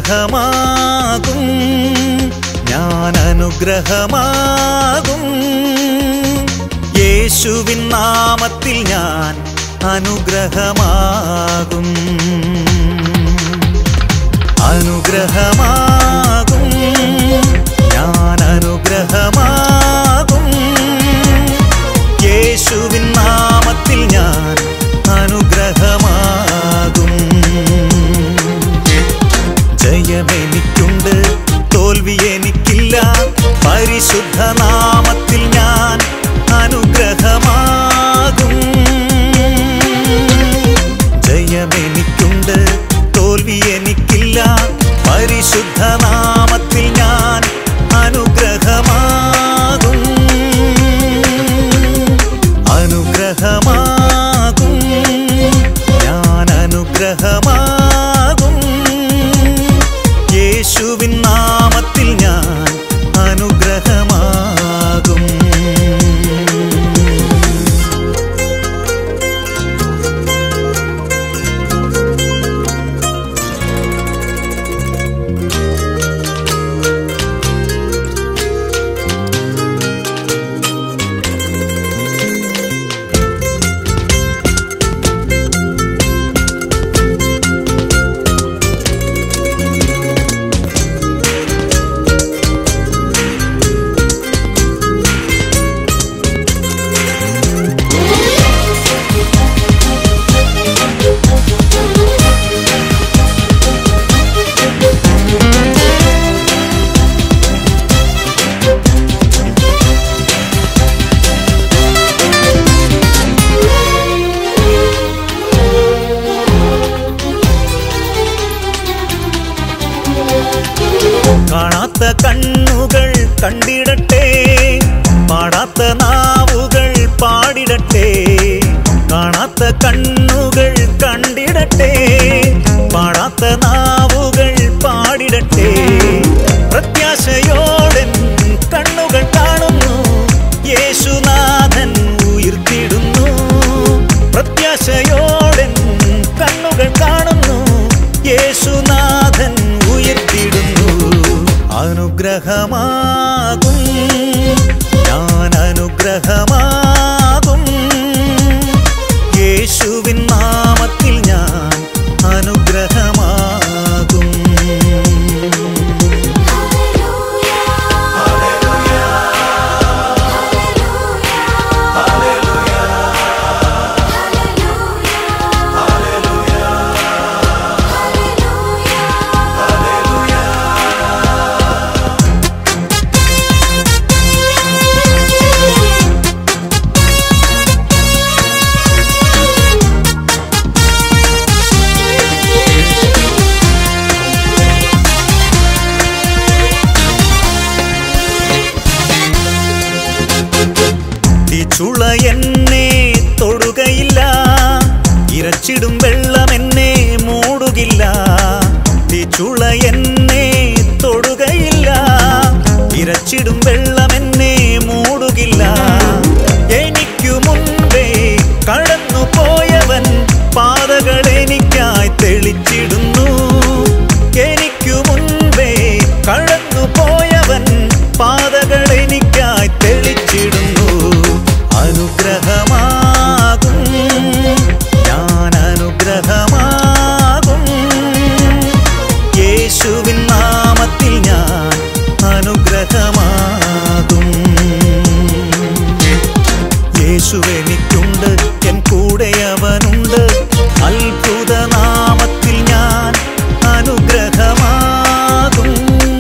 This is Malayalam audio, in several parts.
അനുഗ്രഹമാകും ഞാൻ അനുഗ്രഹമാകും യേശുവിൻ നാമത്തിൽ ഞാൻ അനുഗ്രഹമാകും അനുഗ്രഹമാകും ഞാൻ അനുഗ്രഹമാകും യേശുവിൻ നാമത്തിൽ ഞാൻ അനുഗ്രഹമാകും ജയമെനിക്കുണ്ട് തോൽവി എനിക്കില്ല പരിശുദ്ധ നാമത്തിൽ ഞാൻ അനുഗ്രഹമാകും ജയമെനിക്കുണ്ട് തോൽവി എനിക്കില്ല പരിശുദ്ധ നാമത്തിൽ ഞാൻ അനുഗ്രഹമാകും അനുഗ്രഹമാകും ഞാൻ അനുഗ്രഹമാകും യേശുവിൻ നാമത്തിൽ ഞാൻ അനുഗ്രഹമാകും കാണാത്ത കണ്ണുകൾ കണ്ടിടട്ടെ പാടാത്ത നാവുകൾ പാടിടട്ടെ കാണാത്ത കണ്ണുകൾ കണ്ടിടട്ടെ പാടാത്ത നാവുകൾ പാടിടട്ടെ പ്രത്യാശയോടൻ കണ്ണുകൾ കാണുന്നു യേശുനാഥൻ ഉയർത്തിടുന്നു പ്രത്യാശയോടൻ കണ്ണുകൾ കാണുന്നു യേശുനാഥൻ ഉയർത്തിടുന്നു അനുഗ്രഹമാകും ഞാൻ അനുഗ്രഹമാകും യേശുവിൻ നാമത്തിൽ ഞാൻ അനുഗ്രഹമാകും ചുള എന്നെ തൊടുകയില്ല ഇരച്ചിടും വെള്ളം എന്നെ മൂടുകില്ല ചുള എന്നെ തൊടുകയില്ല ഇരച്ചിടും വെള്ളം എന്നെ മൂടുകില്ല എനിക്കു മുൻപേ കടന്നു പോയവൻ പാതകൾ എനിക്കായി തെളിച്ചിടുന്നു എനിക്കു മുൻപേ കടന്നു പോയവൻ പാതകൾ എനിക്കായി തെളിച്ചിടുന്നു അനുഗ്രഹമാകും ഞാൻ അനുഗ്രഹമാകും യേശുവിൻ നാമത്തിൽ ഞാൻ അനുഗ്രഹമാകും യേശുവെനിക്കുണ്ട് എൻ കൂടെ അവനുണ്ട് അത്ഭുത നാമത്തിൽ ഞാൻ അനുഗ്രഹമാകും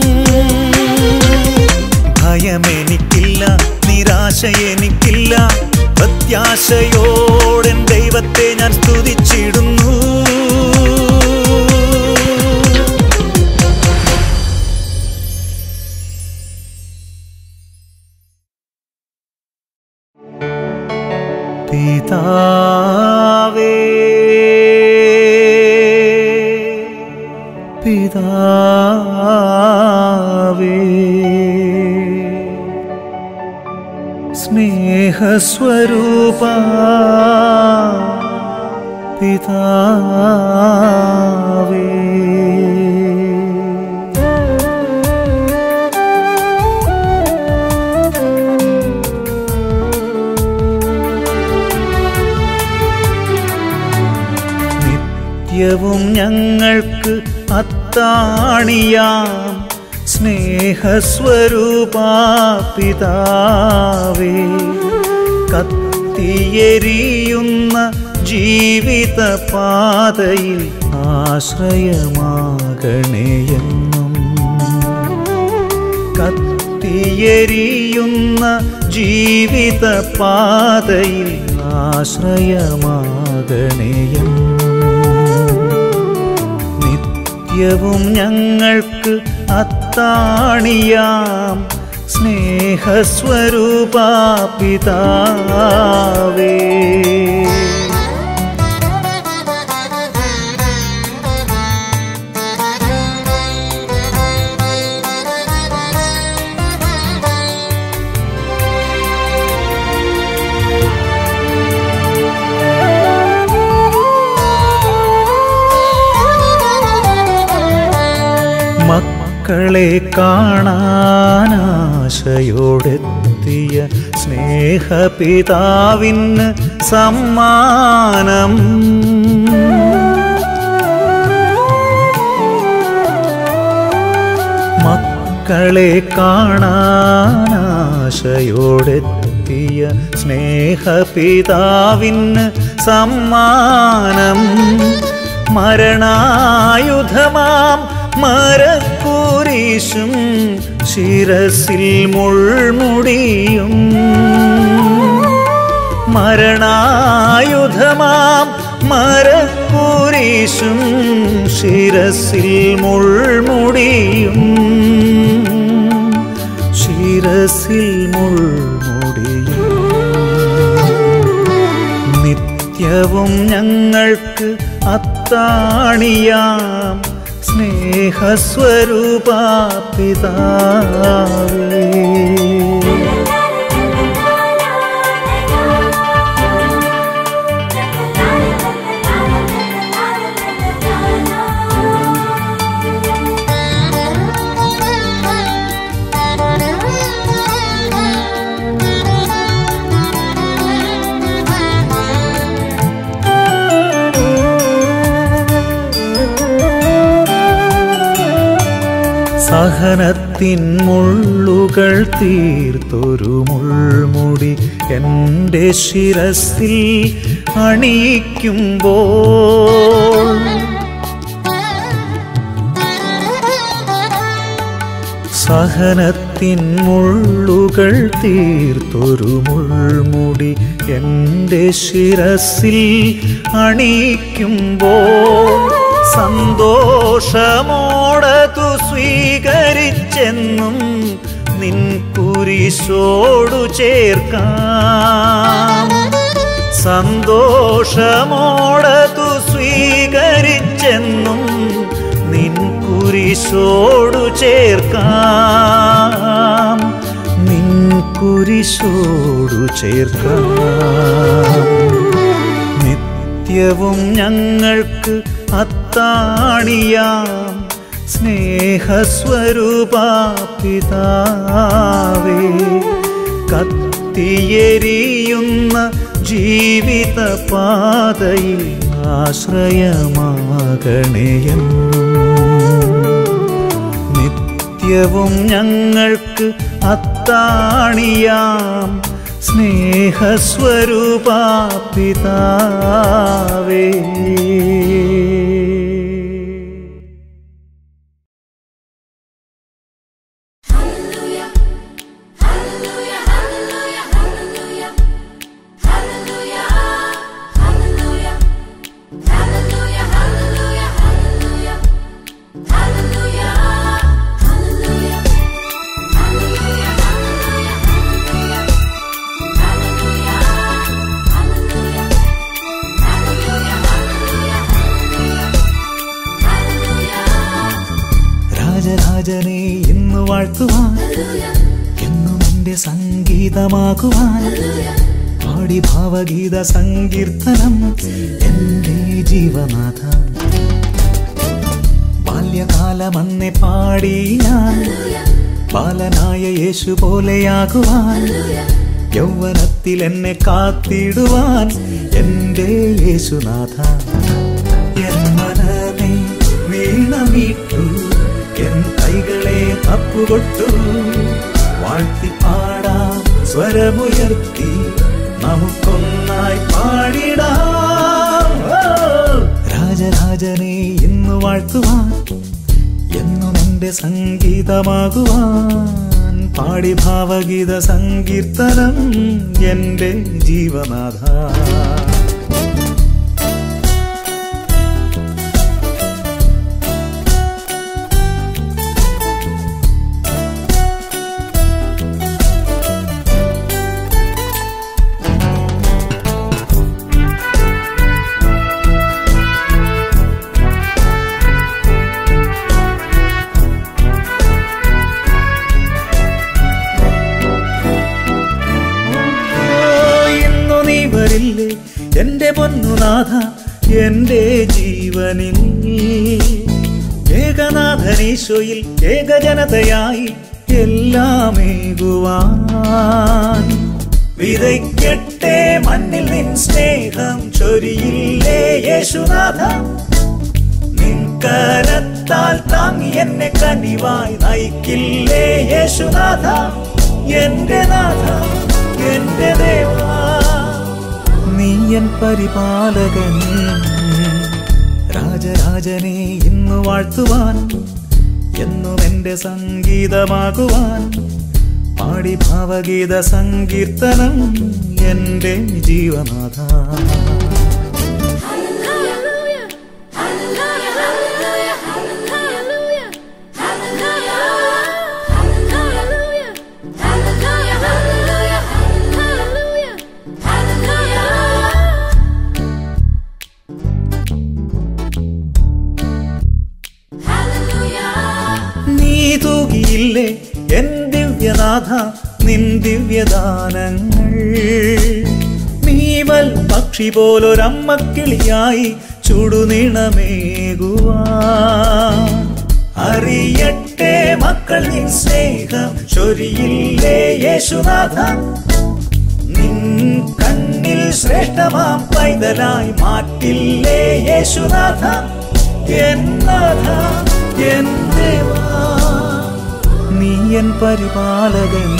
ഭയമെനിക്കില്ല നിരാശ എനിക്കില്ല പ്രത്യാശയോടെൻ ദൈവത്തെ ഞാൻ സ്തുതിച്ചിടുന്നു പിതാവേ പിതാവേ സ്നേഹസ്വരൂപ പിതാവേ നിത്യവും ഞങ്ങൾക്ക് അത്താണിയാം സ്നേഹസ്വരൂപാ പിതാവേ കത്തിയെരിയുന്ന ജീവിത പാതയിൽ ആശ്രയമാകണേയെന്നും കത്തിയെരിയുന്ന ജീവിത പാതയിൽ ആശ്രയമാകണേയെന്നും നിത്യവും ഞങ്ങൾക്ക് അത്താണിയാം സ്നേഹസ്വരൂപാ പിതാവേ മക്കളെ കാണാനാശയോടെത്തിയ സ്നേഹപിതാവിന് സമ്മാനം മക്കളെ കാണാനാശയോടെത്തിയ സ്നേഹപിതാവിന് സമ്മാനം മരണായുധമാം മരക്കൂരീശും ശിരസിൽ മുൾമുടിയും മരണായുധമാം മരക്കൂരീശും ശിരസിൽ മുൾമുടിയും ശിരസിൽ മുൾമുടിയും നിത്യവും ഞങ്ങൾക്ക് അത്താണിയാം സ്നേഹസ്വരൂപാ പിതാവേ സഹനത്തിൻ മുള്ളുകൾ തീർത്തൊരു മുൾമുടി എൻ്റെ ശിരസിൽ അണിയിക്കുമ്പോൾ സഹനത്തിൻ മുള്ളുകൾ തീർത്തൊരു മുൾമുടി എൻ്റെ ശിരസിൽ അണിയിക്കുമ്പോൾ സന്തോഷമോടതു സ്വീകരിച്ചെന്നും നിൻ കുരിശോടു ചേർക്കാം സന്തോഷമോടതു സ്വീകരിച്ചെന്നും നിൻ കുരിശോടു ചേർക്കാം നിൻ കുരിശോടു ചേർക്കാം നിത്യവും ഞങ്ങൾക്ക് അത്താണിയാം സ്നേഹസ്വരൂപാ പിതാവേ കത്തിയെരിയുന്ന ജീവിത പാതയിൽ ആശ്രയമാകണേയെന്നും നിത്യവും ഞങ്ങൾക്ക് അത്താണിയാം സ്നേഹസ്വരൂപാ പിതാവേ രാജരാജനെ ഇന്ന് വാഴ്ത്തുവാൻ എന്നും എന്റെ സംഗീതമാകുവാൻ പാടി ഭാവഗീത സങ്കീർത്തനം എന്റെ ജീവനാഥ ബാല്യകാലമന്നെ പാടി ഞാൻ ബാലനായ യേശു പോലെയാകുവാൻ യൗവനത്തിൽ എന്നെ കാത്തിടുവാൻ എന്റെ യേശുനാഥ എന്ന മനമേ വീണമീട്ടു എൻ കൈകളെ തപ്പുകൊട്ടു വാഴ്ത്തി പാടാം സ്വരമുയർത്തി നമുക്കൊന്നായി പാടിടാം ഓ! രാജരാജനെ ഇന്ന് വാഴ്ത്തുവാൻ എന്നും എന്റെ സംഗീതമാകുവാൻ പാടി ഭാവഗീത സങ്കീർത്തനം എന്റെ ജീവനാഥ ഓ, ഇന്നു നീ വരില്ലേ എന്റെ പൊന്നുനാഥ എന്റെ ജീവനിൽ ഏകനാഥനീശോയിൽ ഏകജനതയായി എല്ലാമേകുവാൻ വിതയ്ക്കട്ടെ മണ്ണിൽ നിൻ സ്നേഹം ചൊരിയില്ലേ യേശുനാഥ നിൻ കരത്താൽ താങ്ങി എന്നെ കനിവായി നയിക്കില്ലേ യേശുനാഥ എന്റെ നാഥ എന്റെ ദേവാ നീ എൻ പരിപാലകൻ രാജരാജനെ ഇന്നു വാഴ്ത്തുവാൻ എന്നും എന്റെ സംഗീതമാകുവാൻ പാടി ഭാവഗീത സങ്കീർത്തനം എന്റെ ജീവനാഥ Hallelujah. Hallelujah. Hallelujah. Hallelujah. Hallelujah. Hallelujah. Hallelujah. Hallelujah. Hallelujah. Hallelujah. നീ തൂകിയില്ലേ എൻ ദിവ്യനാഥ നിൻ ദിവ്യദാനങ്ങൾ നീവൽ പക്ഷി പോലൊരമ്മക്കിളിയായി ചുടുനിണമേകുവാൻ അറിയട്ടെ മക്കൾ നിൻ സ്നേഹം ചൊരിയില്ലേ യേശുനാഥ നിൻ കണ്ണിൽ ശ്രേഷ്ഠമാം പൈതലായി മാറ്റില്ലേ യേശുനാഥ എന്നാഥ എൻ ദേവാ നീ എൻ പരിപാലകൻ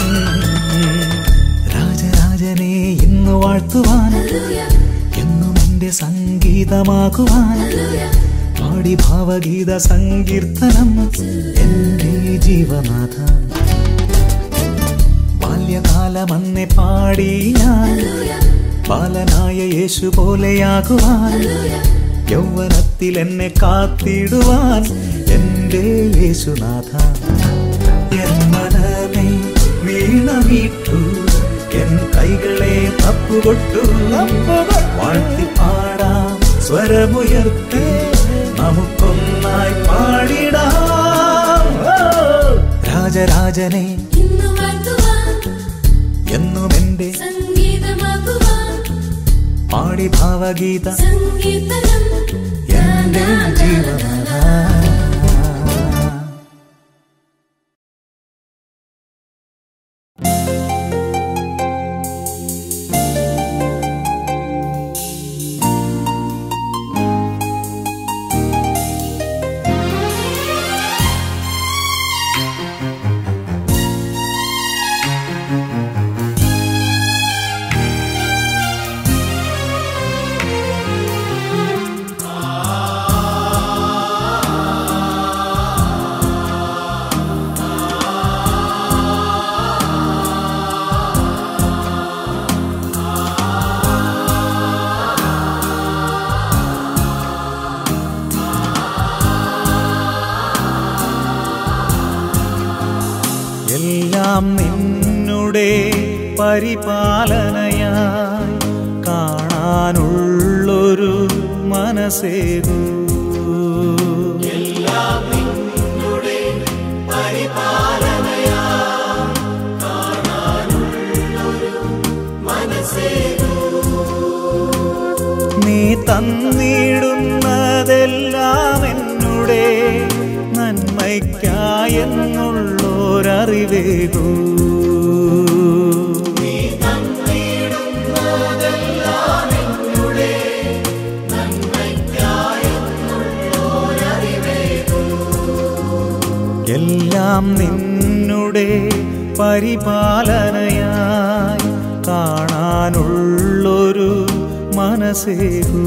രാജരാജനെ ഇന്ന് വാഴ്ത്തുവാൻ എന്നും എന്റെ സംഗീതമാക്കുവാൻ പാടി ഭാവഗീത സങ്കീർത്തനം എന്റെ ജീവനാഥ ബാല്യകാലമന്നെ പാടി ഞാൻ ബാലനായ യേശു പോലെയാകുവാൻ യൗവനത്തിൽ എന്നെ കാത്തിടുവാൻ എന്റെ യേശുനാഥ എൻ മനമേ വീണമീട്ടു എൻ കൈകളെ തപ്പുകൊട്ടു വാഴ്ത്തി പാടാം സ്വരമുയർത്തി നമുക്കൊന്നായി പാടിടാം ഓ! രാജരാജനെ ഇന്നു വാഴ്ത്തുവാൻ എന്നും എന്റെ സംഗീതമാക്കുവാൻ പാടി ഭാവഗീത സങ്കീർത്തനം എന്റെ ജീവനാഥ എല്ലാം നിന്നുടെ പരിപാലനയായി കാണാനുള്ളൊരു മനസ്സേകൂ നീ തന്നിടുന്നതെല്ലാം എന്നുടെ നന്മയ്ക്കായെന്നുള്ളൊരറിവേകൂ എല്ലാം നിന്നുടെ പരിപാലനയായി കാണാനുള്ളൊരു മനസ്സേകൂ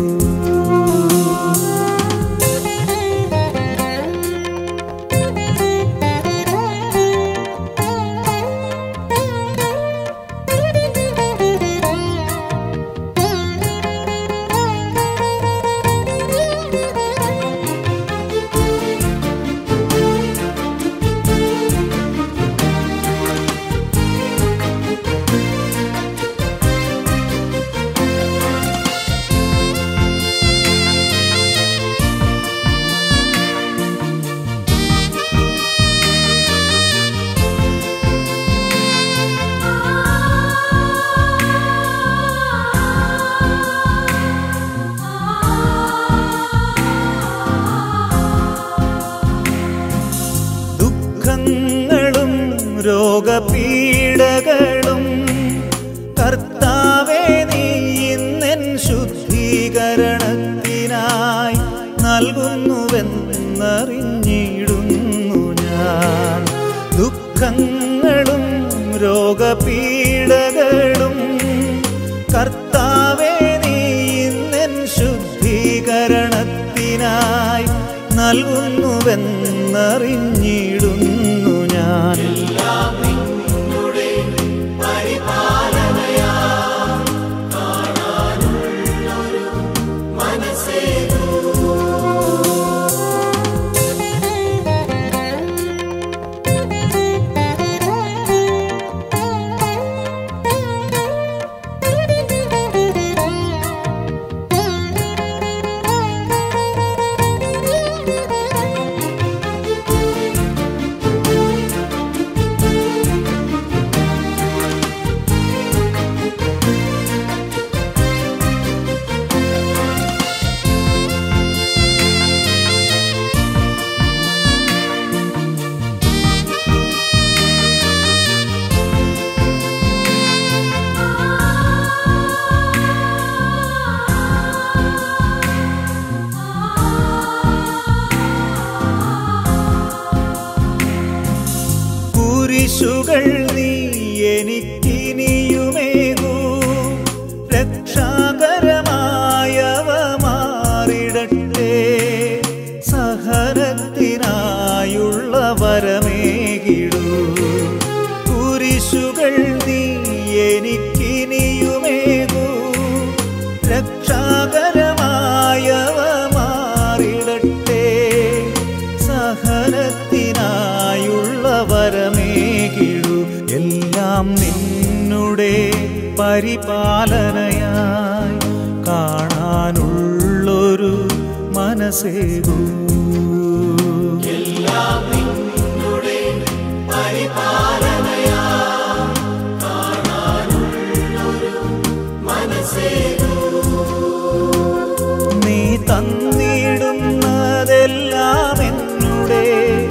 ദുഃഖങ്ങളും രോഗപീഡകളും കർത്താവേ നീ ഇന്നെൻ ശുദ്ധീകരണത്തിനായി നൽകുന്നുവെന്നറിഞ്ഞിടുന്നു ഞാൻ ദുഃഖങ്ങളും രോഗപീഡകളും കർത്താവേ നീ ഇന്നെൻ ശുദ്ധീകരണത്തിനായി നൽകുന്നുവെന്നറിഞ്ഞിടുന്നു ഞാൻ കുരിശുകൾ നീ എനിക്കിനിയുമേകൂ രക്ഷാകരമായവ മാറിടട്ടെ സഹനത്തിനായുള്ള വരമേകിടൂ കുരിശുകൾ നീ എനിക്കിനിയുമേകൂ രക്ഷാകരമായവ മാറിടട്ടെ സഹനത്തിനായുള്ള വരമേകിടു എല്ലാം നിന്നുടെ പരിപാലനയായി കാണാനുള്ളൊരു മനസ്സേകൂ നീ തന്നിടുന്നതെല്ലാം എന്നുടെ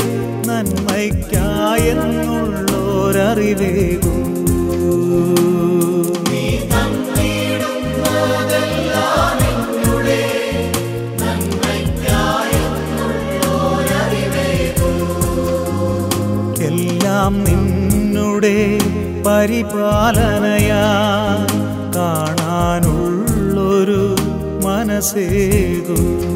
നന്മയ്ക്കായെന്നുള്ളോരറിവേകൂ എല്ലാം നിന്നുടെ പരിപാലനയാ കാണാനുള്ളൊരു മനസ്സേകൂ